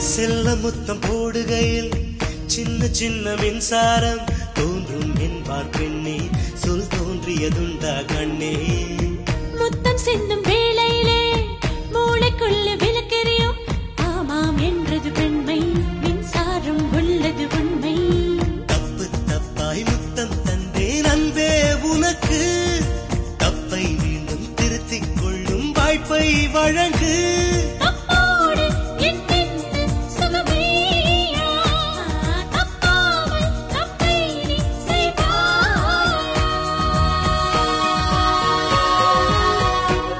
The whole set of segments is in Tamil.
செல்ல முத்தம் போடுகையில் சின்ன சின்ன மின்சாரம் தோன்றும் என்பார் பெண்ணே சொல் தோன்றியதுண்டா கண்ணே முத்தம் சிந்தும் வேளையிலே மூளைக்குள்ள விளக்கெறியும் ஆமாம் என்றது பெண்மை மின்சாரம் உள்ளது உண்மை தப்பு தப்பாய் முத்தம் தந்தேன் அன்பே உனக்கு தப்பை மீண்டும் திருத்திக் கொள்ளும் வாய்ப்பை வழங்கு தப்போடு என் நெஞ்சு சுகமேயா? தப்பாமல் தப்பை நீ செய்தாய்.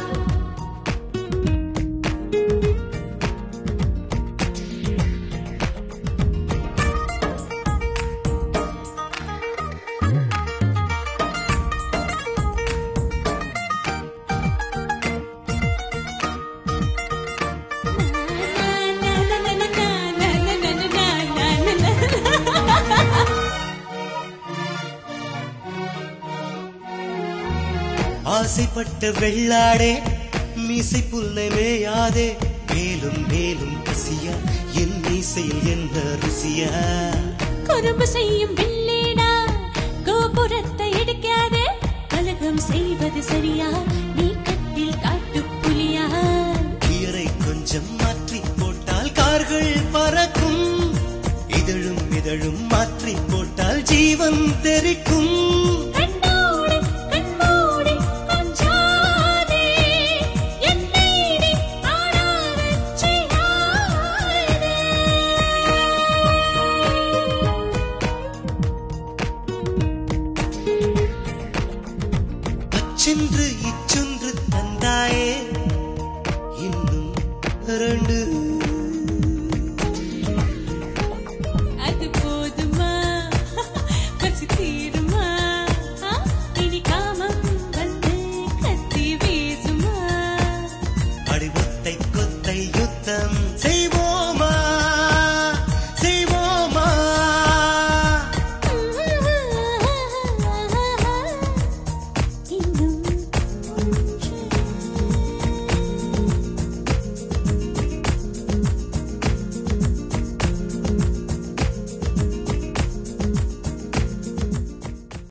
ஆசைப்பட்ட வெள்ளாடே மீசை புல்லை மேயாதே மேலும் மேலும் பசியா என் மீசையில் என்ன ருசியா குறும்பு செய்யும் வெள்ளேடா கோபுரத்தை இடிக்காதே கலகம் செய்வது சரியா நீ கட்டில் காட்டு புலியா கீரை கொஞ்சம் மாற்றி போட்டால் கார்கள் பறக்கும் இதழும் இதழும் மாற்றி போட்டால் ஜீவன் தெரிக்கும் கண்ணோடு கண்மூடி கொஞ்சாதே என்னை நீ ஆடாதச் செய்யாதே அச்சென்று இச்சொன்று தந்தாயே இன்னும் ரெண்டு